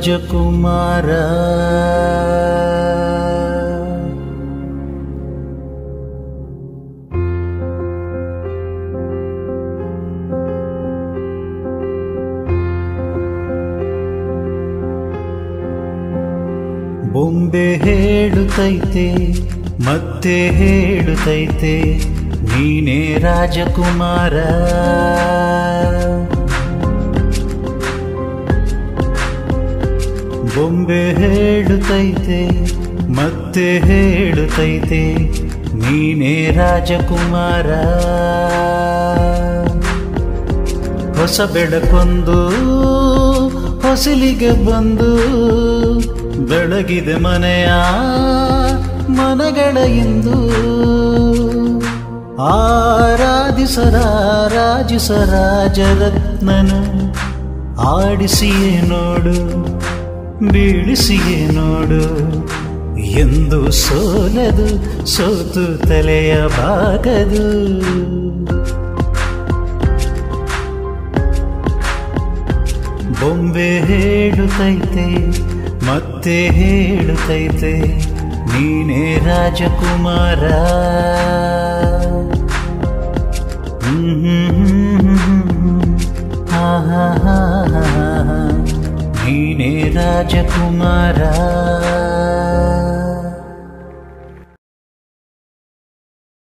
ರಾಜಕುಮಾರ ಬೊಂಬೆ ಹೇಳುತ್ತೈತೆ ಮತ್ತೆ ಹೇಳುತ್ತೈತೆ ನೀನೇ ರಾಜಕುಮಾರ ಬೊಂಬೆ ಹೇಳುತ್ತೈತೆ ಮತ್ತೆ ಹೇಳುತ್ತೈತೆ ನೀನೇ ರಾಜಕುಮಾರ ಹೊಸ ಬೆಳಕೊಂದು ಹೊಸಲಿಗೆ ಬಂದು ಬೆಳಗಿದೆ ಮನೆಯ ಮನಗಳ ಇಂದು ಆರಾಧಿಸರಾಜಿಸರಾಜರತ್ನನು ಆಡಿಸಿಯೇ ನೋಡು ಬೀಳಿಸಿಯೇ ನೋಡು ಎಂದು ಸೋಲದು ಸೋತು ತಲೆಯ ಬಾಗದು ಬೊಂಬೆ ಹೇಳುತ್ತೈತೆ ಮತ್ತೆ ಹೇಳುತ್ತೈತೆ ನೀನೇ ರಾಜಕುಮಾರ ಆಹಾ ನೀನೇ ರಾಜಕುಮಾರ